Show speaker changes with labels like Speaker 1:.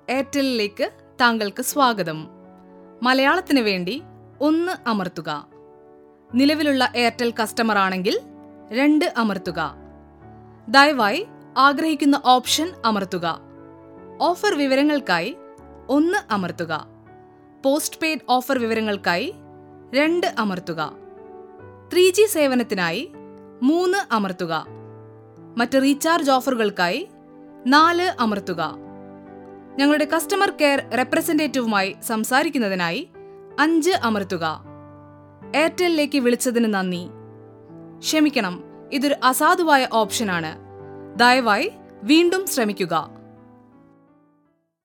Speaker 1: എയർടെല്ലിലേക്ക് താങ്കൾക്ക് സ്വാഗതം മലയാളത്തിന് വേണ്ടി ഒന്ന് അമർത്തുക നിലവിലുള്ള എയർടെൽ കസ്റ്റമർ ആണെങ്കിൽ രണ്ട് അമർത്തുക ദയവായി ആഗ്രഹിക്കുന്ന ഓപ്ഷൻ അമർത്തുക ഓഫർ വിവരങ്ങൾക്കായി ഒന്ന് അമർത്തുക പോസ്റ്റ് പെയ്ഡ് ഓഫർ വിവരങ്ങൾക്കായി രണ്ട് അമർത്തുക ത്രീ ജി സേവനത്തിനായി മൂന്ന് അമർത്തുക മറ്റ് റീചാർജ് ഓഫറുകൾക്കായി നാല് അമർത്തുക ഞങ്ങളുടെ കസ്റ്റമർ കെയർ റെപ്രസെന്റേറ്റീവുമായി സംസാരിക്കുന്നതിനായി അഞ്ച് അമർത്തുക എയർടെല്ലിലേക്ക് വിളിച്ചതിന് നന്ദി ക്ഷമിക്കണം ഇതൊരു അസാധുവായ ഓപ്ഷനാണ് ദയവായി വീണ്ടും ശ്രമിക്കുക